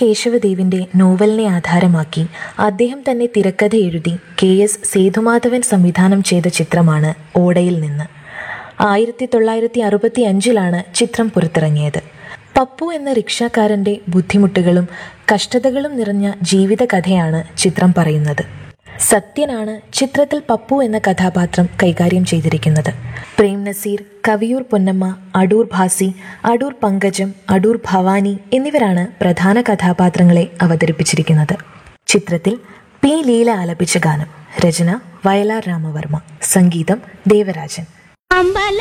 കേശവദേവിന്റെ നോവലിനെ ആധാരമാക്കി അദ്ദേഹം തന്നെ തിരക്കഥ എഴുതി കെ എസ് സേതുമാധവൻ സംവിധാനം ചെയ്ത ചിത്രമാണ് ഓടയിൽ നിന്ന് ആയിരത്തി തൊള്ളായിരത്തി അറുപത്തി അഞ്ചിലാണ് ചിത്രം പുറത്തിറങ്ങിയത് പപ്പു എന്ന റിക്ഷാക്കാരന്റെ ബുദ്ധിമുട്ടുകളും കഷ്ടതകളും നിറഞ്ഞ ജീവിതകഥയാണ് ചിത്രം പറയുന്നത് സത്യനാണ് ചിത്രത്തിൽ പപ്പു എന്ന കഥാപാത്രം കൈകാര്യം ചെയ്തിരിക്കുന്നത് പ്രേം നസീർ കവിയൂർ പൊന്നമ്മ അടൂർ ഭാസി അടൂർ പങ്കജം അടൂർ ഭവാനി എന്നിവരാണ് പ്രധാന കഥാപാത്രങ്ങളെ അവതരിപ്പിച്ചിരിക്കുന്നത് ചിത്രത്തിൽ പി ലീല ആലപിച്ച ഗാനം രചന വയലാർ രാമവർമ്മ സംഗീതം ദേവരാജൻ അമ്പല